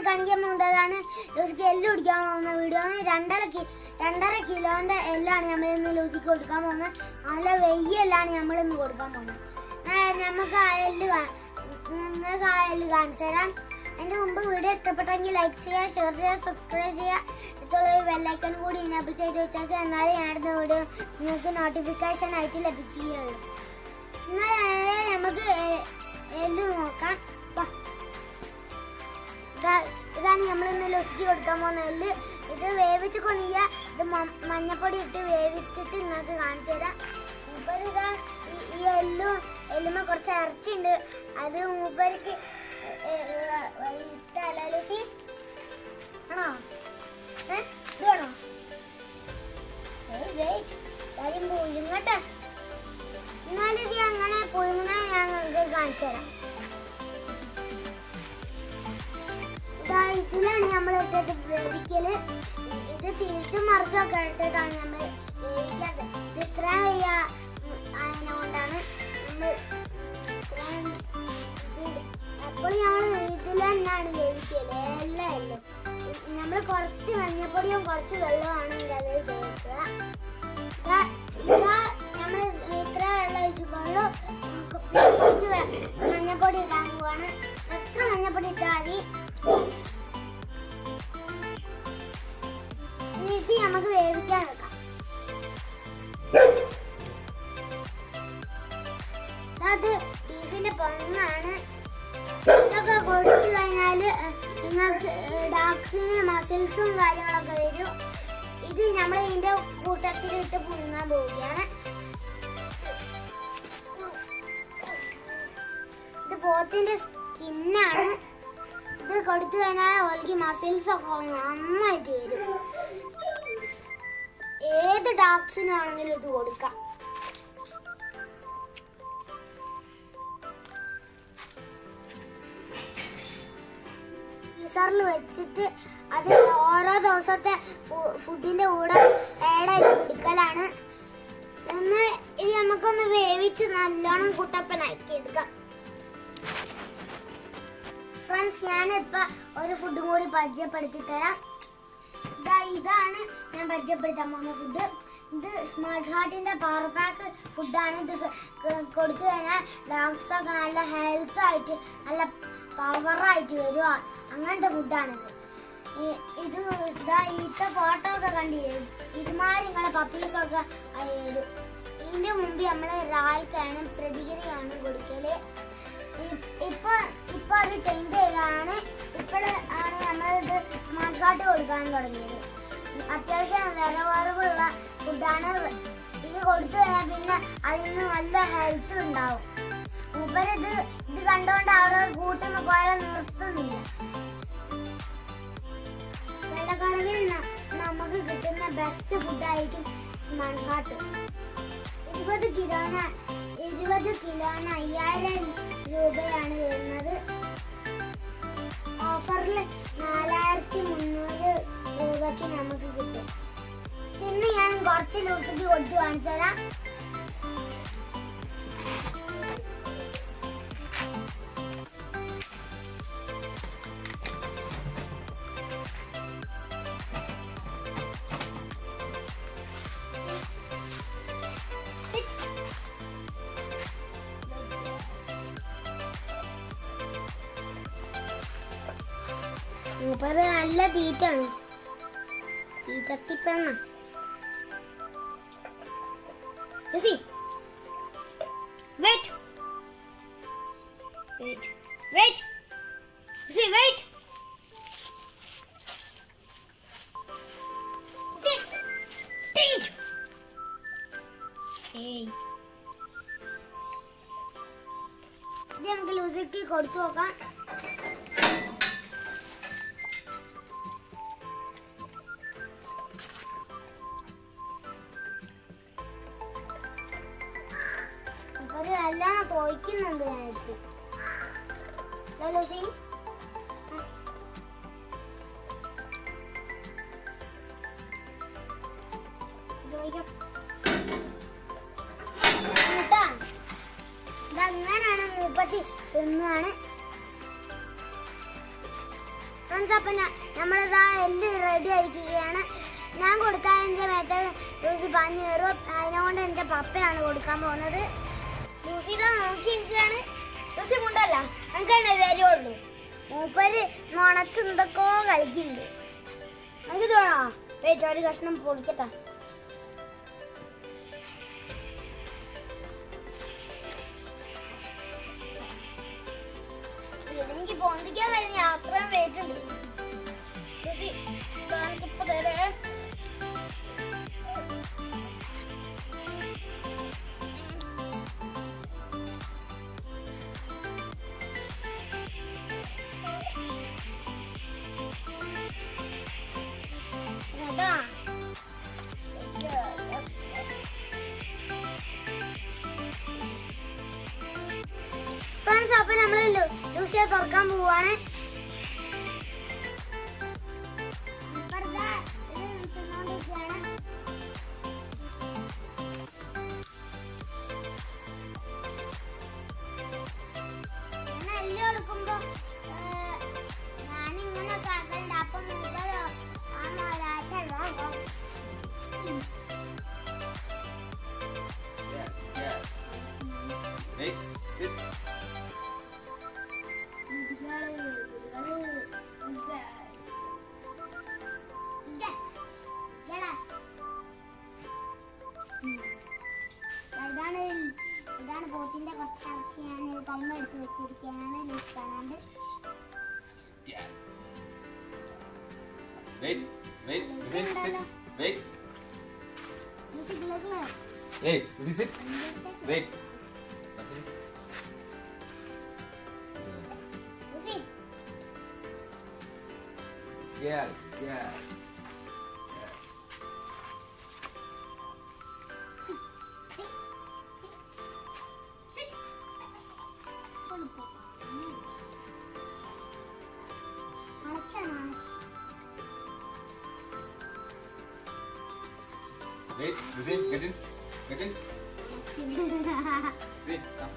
കാണിക്കാൻ പോകുന്നതാണ് ലൂസിക്ക് എല്ല് കുടിക്കാൻ പോകുന്ന വീഡിയോ ആണ് രണ്ടര കി രണ്ടര കിലോന്റെ എല്ലാണ് നമ്മൾ ഇന്ന് ലൂസിക്ക് കൊടുക്കാൻ പോകുന്നത് നല്ല വെയ്യല്ലാണ് നമ്മൾ ഇന്ന് കൊടുക്കാൻ പോകുന്നത് ആ, നമുക്ക് ആ എല്ല് കാ- നിങ്ങൾക്ക് ആ എല്ല് കാണിച്ചു തരാം അതിന്റെ മുമ്പ് വീഡിയോ ഇഷ്ടപ്പെട്ടെങ്കിൽ ലൈക്ക് ചെയ്യുക ഷെയർ ചെയ്യുക സബ്സ്ക്രൈബ് ചെയ്യുക അടുത്തുള്ള ബെല്ലൈക്കൺ കൂടി ഇനേബിൾ ചെയ്ത് വെച്ചാൽ എന്നാലേ ഞാനിടുന്ന വീഡിയോ നിങ്ങൾക്ക് നോട്ടിഫിക്കേഷൻ ആയിട്ട് ലഭിക്കുകയുള്ളൂ എന്നാൽ നമുക്ക് എ- എല്ല് നോക്കാം വാ. ഇതാ- ഇതാണ് നമ്മൾ ഇന്ന് ലൊസുക്കി കൊടുക്കാൻ പോകുന്ന എല്ല് ഇത് വേവിച്ച് കൊണ്ടുപോയ ഇത് മ- മഞ്ഞപ്പൊടി ഇട്ട് വേവിച്ചിട്ട് നിങ്ങൾക്ക് കാണിച്ചു തരാം മൂപ്പര് ഇതാ ഈ- ഈ എല്ലും എല്ലുമ്മ കുറച്ച് ഇറച്ചിയുണ്ട് അത് മൂപ്പർക്ക് ഇഷ്ടല്ല ലൂസി ആണോ ഏ ഇത് വേണോ ഏയ് വെയ് കാര്യം പുഴുങ്ങട്ടെ എന്നാലും ഇത് അങ്ങനെ പുഴുങ്ങണ ഞാൻ നിങ്ങൾക്ക് കാണിച്ചു തരാം ഇതാ ഇതിലാണ് നമ്മൾ ഇട്ടിട്ട് വേവിക്കല് ഇത് തിരിച്ചും മറിച്ചൊക്കെ ഇട്ടിട്ടാണ് നമ്മൾ വേവിക്കാറ് ഇത് ഇത്ര വലിയ അതിനുകൊണ്ടാണ് നമ്മൾ അപ്പോൾ ഞങ്ങൾ ഇതിൽ തന്നെയാണ് വേവിക്കല് എല്ലാം എല്ലാം നമ്മൾ കുറച്ച് മഞ്ഞപ്പൊടിയും കുറച്ച് വെള്ളമാണ് ഇതിൽ ചേർക്കുക ഇതാ ഇതാ നമ്മൾ ഇത്ര വെള്ളം ഒഴിച്ചിട്ടുള്ളൂ കുറച്ച് വെ- മഞ്ഞപ്പൊടി ഇടാൻ പോവാണ് എത്ര മഞ്ഞപ്പൊടി ഇട്ടാൽ മതി ഇനി ഇത് നമുക്ക് വേവിക്കാൻ വെക്കാം അത് ബീഫിന്റെ പൊങ്ങാണ് ഇതൊക്കെ കൊടുത്തു കഴിഞ്ഞാല് നിങ്ങൾക്ക് ഡാക്സിന് മസിൽസും കാര്യങ്ങളൊക്കെ വരും ഇത് നമ്മൾ ഇതിന്റെ കൂട്ടത്തിലിട്ട് പുഴുങ്ങാൻ പോവുകയാണ് ഇത് പോത്തിന്റെ സ്കിന്നാണ് ഇത് കൊടുത്തു കഴിഞ്ഞാൽ ഓൾക്ക് മസിൽസ് ഒക്കെ നന്നായിട്ട് വരും ഏത് ഡാക്സിനാണെങ്കിലും ഇത് കൊടുക്കാം ഫ്രീസറിൽ വെച്ചിട്ട് അത് ഓരോ ദിവസത്തെ ഫു- ഫുഡിന്റെ കൂടെ ആഡ് ആക്കി എടുക്കലാണ് ഒന്ന് ഇത് നമുക്കൊന്ന് വേവിച്ച് നല്ലോണം കുട്ടപ്പനാക്കി എടുക്കാം ഫ്രണ്ട്സ് ഞാനിപ്പോ ഒരു ഫുഡും കൂടി പരിചയപ്പെടുത്തി തരാം ഇതാ ഇതാണ് ഞാൻ പരിചയപ്പെടുത്താൻ പോകുന്ന ഫുഡ് ഇത് സ്മാർട്ട് ഹാർട്ടിന്റെ പവർ പാക്ക് ഫുഡാണ് ഇത് ക- ക- കൊടുത്തു കഴിഞ്ഞാൽ ഡോഗ്സ് ഒക്കെ നല്ല ഹെൽത്ത് ആയിട്ട് നല്ല പവറായിട്ട് വരും അങ്ങനത്തെ ഫുഡാണിത് ഈ- ഇത് ഇതാ ഇത്തെ ഫോട്ടോ ഒക്കെ കണ്ടില്ലേ ഇതുമാതിരി നിങ്ങളെ പപ്പീസൊക്കെ ആയി വരും ഇതിന്റെ മുമ്പ് നമ്മള് രാൽക്കാനും പ്രതികരിയാണ് കൊടുക്കല് ഇ- ഇപ്പൊ ഇപ്പൊ അത് ചേഞ്ച് ചെയ്തതാണ് ഇപ്പോഴ് ആണ് നമ്മളിത് സ്മാർട്ട് കാർഡ് കൊടുക്കാൻ തുടങ്ങിയത് അത്യാവശ്യം വില കുറവുള്ള ഫുഡാണ് ഇത് കൊടുത്തു കഴിഞ്ഞാൽ പിന്നെ അതിന് നല്ല ഹെൽത്ത് ഉണ്ടാവും മൂപ്പരിത് ഇത് കണ്ടുകൊണ്ട് അവിടെ കൂട്ടുന്ന കുറെ നിർത്തുന്നില്ല വിലക്കുറവിൽ ന- നമുക്ക് കിട്ടുന്ന ബെസ്റ്റ് ഫുഡായിരിക്കും സ്മാർട്ട് ഹാർട്ട് ഇരുപത് കിലോന് ഇരുപത് കിലോന് അയ്യായിരം രൂപയാണ് വരുന്നത് ഓഫറിൽ നാലായിരത്തി മുന്നൂറ് രൂപയ്ക്ക് നമുക്ക് കിട്ടും ഇന്ന് ഞാൻ കുറച്ച് ലൂസിക്ക് കൊടുത്തു കാണിച്ചു തരാം Sit. മൂപ്പറ് നല്ല തീറ്റാണ് തീറ്റത്തിപ്പെണ്ണ Lucy, wait. Wait. Wait. Lucy, wait. Lucy, teach. Hey. ഇത് നമുക്ക് ലൂസിക്ക് കൊടുത്തു നോക്കാം ഒരു നല്ലോണം തോയ്ക്കുന്നുണ്ട് ഞാനിട്ട് അല്ലേ ലൂസി തോയ്ക്കാം കേട്ടാ ഇതങ്ങനാണ് മൂപ്പത്തി തിന്നാണ് ഫ്രണ്ട്സ് അപ്പം നമ്മളിതാ എല്ലാം റെഡി ആയിരിക്കുകയാണ് ഞാൻ കൊടുക്കാൻ എൻ്റെ മേത്തെ ലൂസി പാഞ്ഞു കയറും അതിനുകൊണ്ട് എൻ്റെ പപ്പയാണ് കൊടുക്കാൻ പോകുന്നത് ലൂസി ഇതാ നോക്കി നിൽക്കുകയാണ് ലൂസി കൊണ്ടല്ല നമുക്ക് തന്നെ വരുള്ളൂ മൂപ്പര് നുണച്ച് എന്തൊക്കെയോ കളിക്കുന്നുണ്ട് നമുക്ക് തോന്നോ വെയിറ്റ് ഒരു കഷ്ണം പൊളിക്കട്ടാ എനിക്ക് പൊന്തിക്കാൻ കഴിഞ്ഞ അത്രയും വെയിറ്റ് ഉണ്ട് ലൂസി, ഇതാ എനിക്കിപ്പോ തരേ കേട്ടോ ഫ്രണ്ട്സ് അപ്പൊ നമ്മള് ലു- ലൂസിയെ തുറക്കാൻ പോവാണ് ഇപ്പഴത്തെ ഇത് തിന്നോണ്ടിരിക്കുകയാണ്. ഞാൻ എല്ലാം എടുക്കുമ്പോ ഞാനിങ്ങനെ കാക്കലുണ്ട് അപ്പൊ മൂപ്പരോ ആ മോലാച്ച Yeah, yeah. Hey, sit. ഇതാണ് ഇതാണ് പോത്തിന്റെ കുറച്ച് ഇറച്ചി ഞാൻ കൈമ എടുത്ത് വെച്ചിരിക്കുകയാണ് ലൂസ് കാണാണ്ട് Yeah. Wait, wait, sit, sit. Wait. Lucy കിളകള് Hey, Lucy, sit. Wait. Lucy Yeah, yeah. Yes. അണച്ചാണ് അണച്ച് Wait, Lucy, get in. Get in. Wait, come.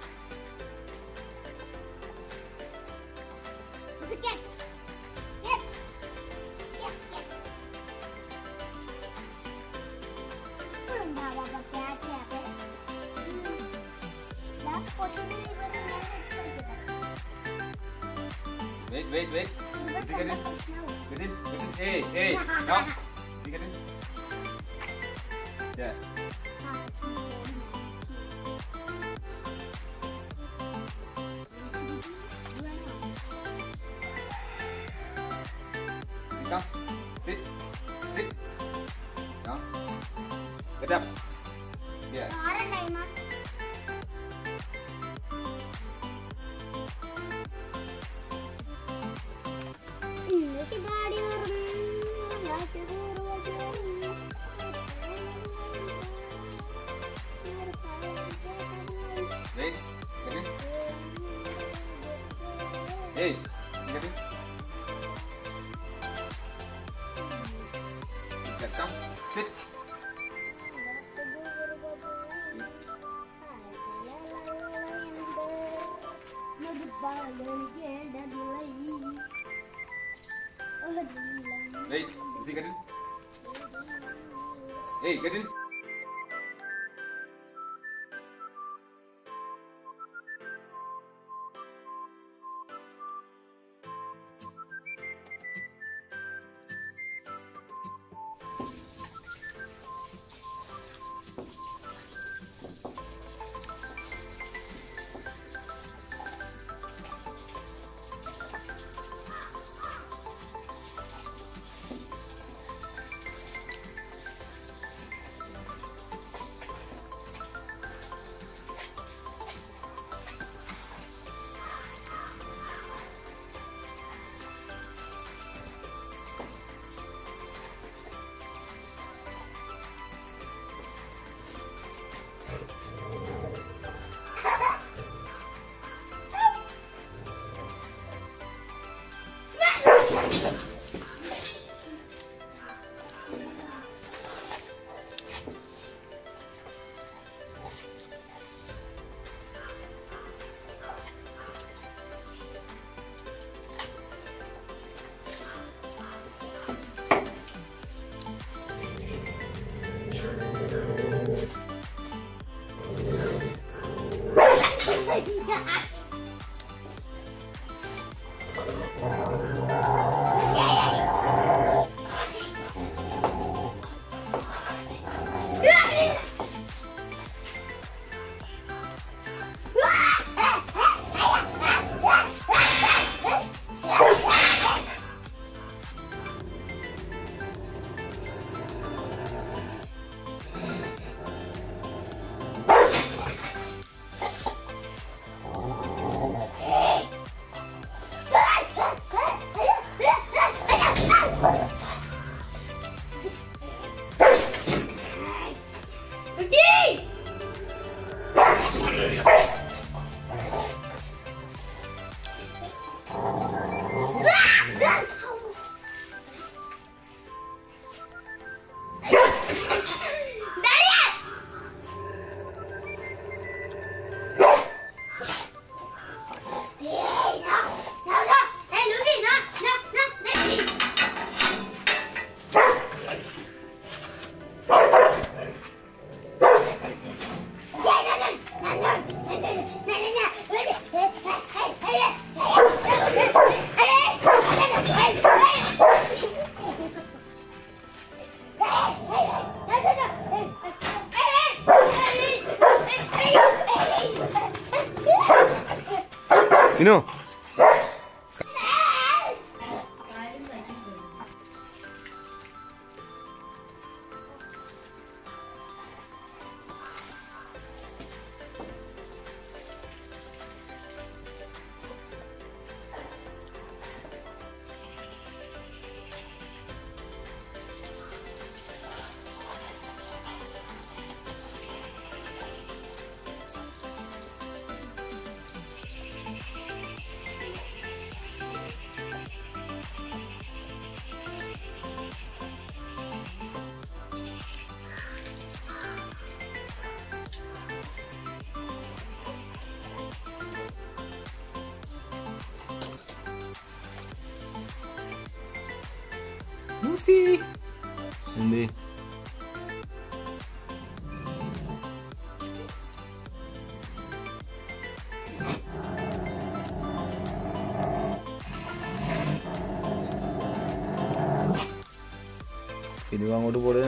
Look at Get. Get, get. ഇപ്പോഴുണ്ടാവാം അപ്പൊ catch ചെയ്യാതെ. ഉം. ദാ പൊട്ടിന്റെ ഇവര് ഞാൻ എടുത്ത് Wait, wait, wait. വെച്ചിട്ടുണ്ട്. Lucy, get in. പ്രശ്നവും. Get in, get in. Hey, hey. No. Lucy, get in. Yeah. ആ, ഇച്ചിരി ഓടി. Lucy, come. Sit. Sit. No. Get up. Yeah. ആരാ ടൈമ ഇന്നത്തെ പാടി Wait. Get in. Hey. Get in. Yeah, come. Sit. Wait. Lucy, get in. Hey, get in. ഇനോ Lucy എന്ത് film അങ്ങോട്ട് പോട്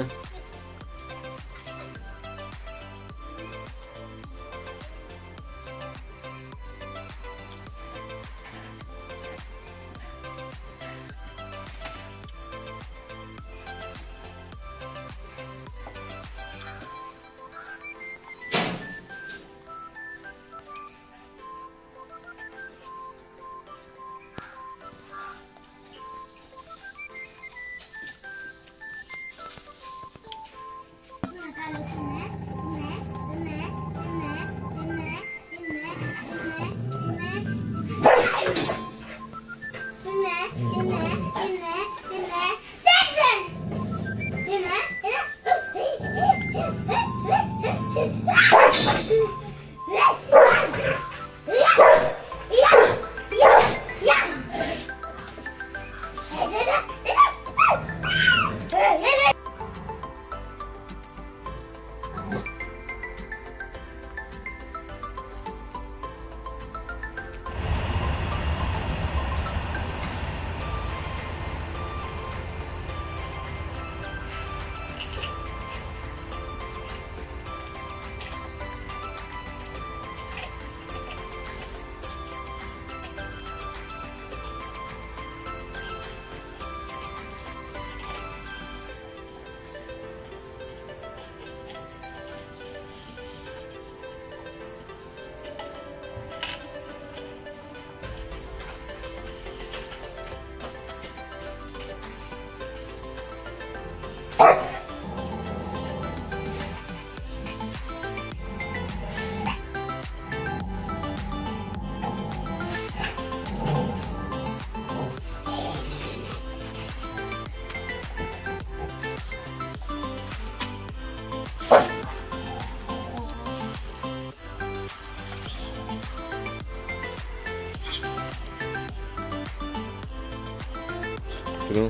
ഫിലിം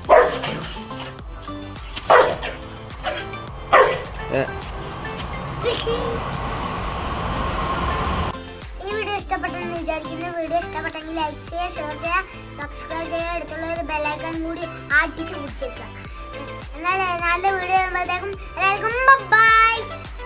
ഏ ഈ വീഡിയോ ഇഷ്ടപ്പെട്ടെന്ന് വിചാരിക്കുന്നു വീഡിയോ ഇഷ്ടപ്പെട്ടെങ്കിൽ ലൈക്ക് ചെയ്യുക ഷെയർ ചെയ്യുക സബ്സ്ക്രൈബ് ചെയ്യുക അടുത്തുള്ള ഒരു ബെല്ലൈക്കൺ കൂടി ആട്ടിച്ച് പിടിച്ചേക്കുക എന്നാൽ നല്ല വീഡിയോ വരുമ്പോഴത്തേക്കും എല്ലാവർക്കും ബൈ